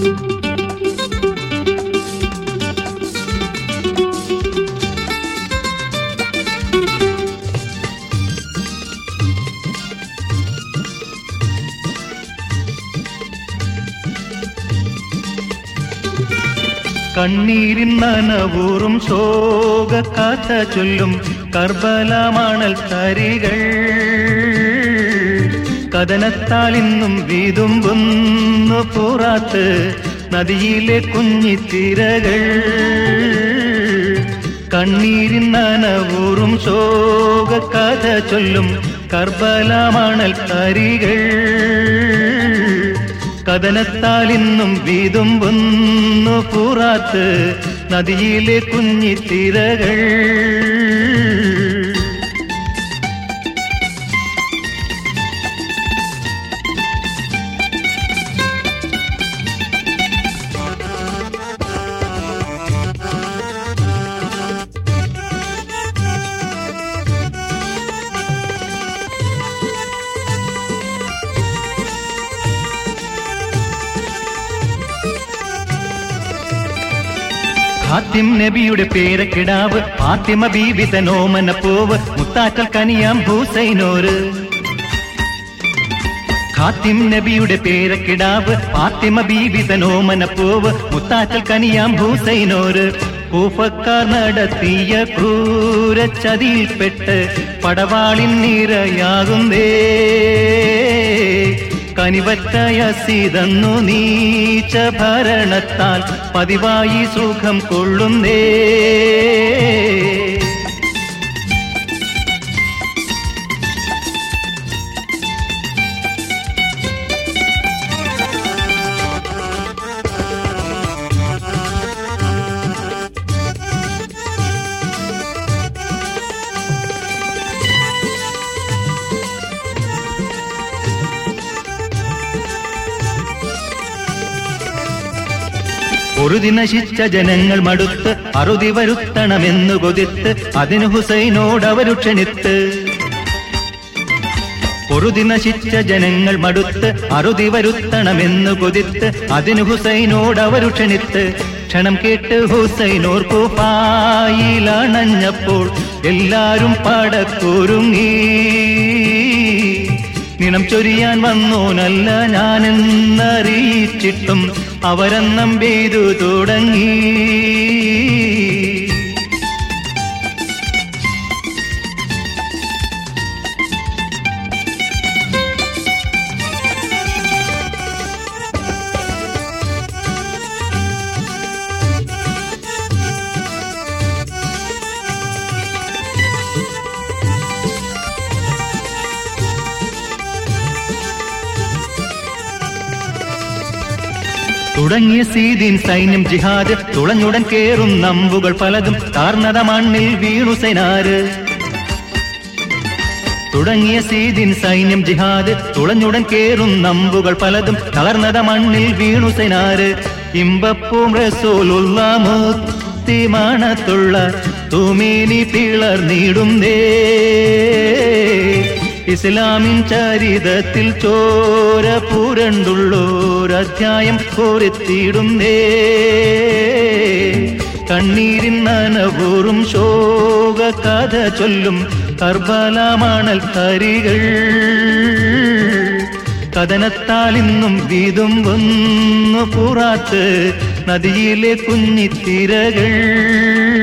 കണ്ണീരിൻ നനവൂറും ശോക കഥ ചൊല്ലും കർബലമാണൽ തരികൾ കഥനത്താൽ ഇന്നും വീതുമ്പുന്നു പുറത്ത് നദിയിലെ കുഞ്ഞിത്തിരകൾ കണ്ണീരിൻ നനവൂറും ശോക കഥ ചൊല്ലും കർബലമാണൽ തരികൾ കഥനത്താൽ ഇന്നും വീതുമ്പുന്നു പുറാത്ത് നദിയിലെ കുഞ്ഞിത്തിരകൾ ഹാത്തിം നബിയുടെ പേരക്കിടാവ് ഫാത്തിമ ബീവിത നോമന പൂവ് മുത്താറ്റൽ കനിയാം ഹൂസൈനോര് ഖാത്തിം നബിയുടെ പേരക്കിടാവ് ഫാത്തിമ ബീവിത നോമന പൂവ് മുത്താറ്റൽ കനിയാം ഹൂസൈനോര് കൂഫക്കാർ നടത്തിയ ക്രൂരച്ചതിയിൽപ്പെട്ട് പടവാളിൻ നിരയാകുന്നേ കനിവറ്റയസിതന്നു നീച്ച ഭരണത്താൽ പതിവായി സുഖം കൊള്ളുന്നേ പൊറുതി നശിച്ച ജനങ്ങൾ മടുത്ത് അറുതി വരുത്തണമെന്നു കൊതിത്ത് അതിന് ഹുസൈനോട് അവരു ക്ഷണിത്ത് പൊറുതി നശിച്ച ജനങ്ങൾ മടുത്ത് അറുതി വരുത്തണമെന്നു കൊതിത്ത് അതിന് ഹുസൈനോട് അവരു ക്ഷണിത്ത് ക്ഷണം കേട്ട് ഹുസൈനോർ കൂപ്പായിലണഞ്ഞപ്പോൾ എല്ലാരും പടക്കുരുങ്ങി നിണം ചൊരിയാൻ വന്നോനല്ല ഞാനെന്നറിയിച്ചിട്ടും അവരെന്നം പെയ്തു തുടങ്ങി തുടങ്ങിയ സീദീൻ സൈന്യം ജിഹാദ് തുളഞ്ഞുടൻ കേറും നമ്പുകൾ പലതും കാർണത മണ്ണിൽ വീണു സൈനാര് തുടങ്ങിയ സീദിൻ സൈന്യം ജിഹാദ് തുളഞ്ഞുടൻ കേറും നമ്പുകൾ പലതും തകർന്നത മണ്ണിൽ വീണു സൈനാര് ഇമ്പപ്പൂം റസൂലുള്ള മുത്തിമണത്തുള്ള തുമേനി പിളർന്നിടുന്നേ ഇസ്ലാമിൻ ചരിതത്തിൽ ചോര പുരണ്ടുള്ളോരധ്യായം കോരെത്തിയിടുന്നേ കണ്ണീരിൻ നനവൂറും ശോക കഥ ചൊല്ലും കർബലമണൽ തരികൾ കഥനത്താൽ ഇന്നും വീതുമ്പൊന്നു പുറാത്ത് നദിയിലെ കുഞ്ഞിത്തിരകൾ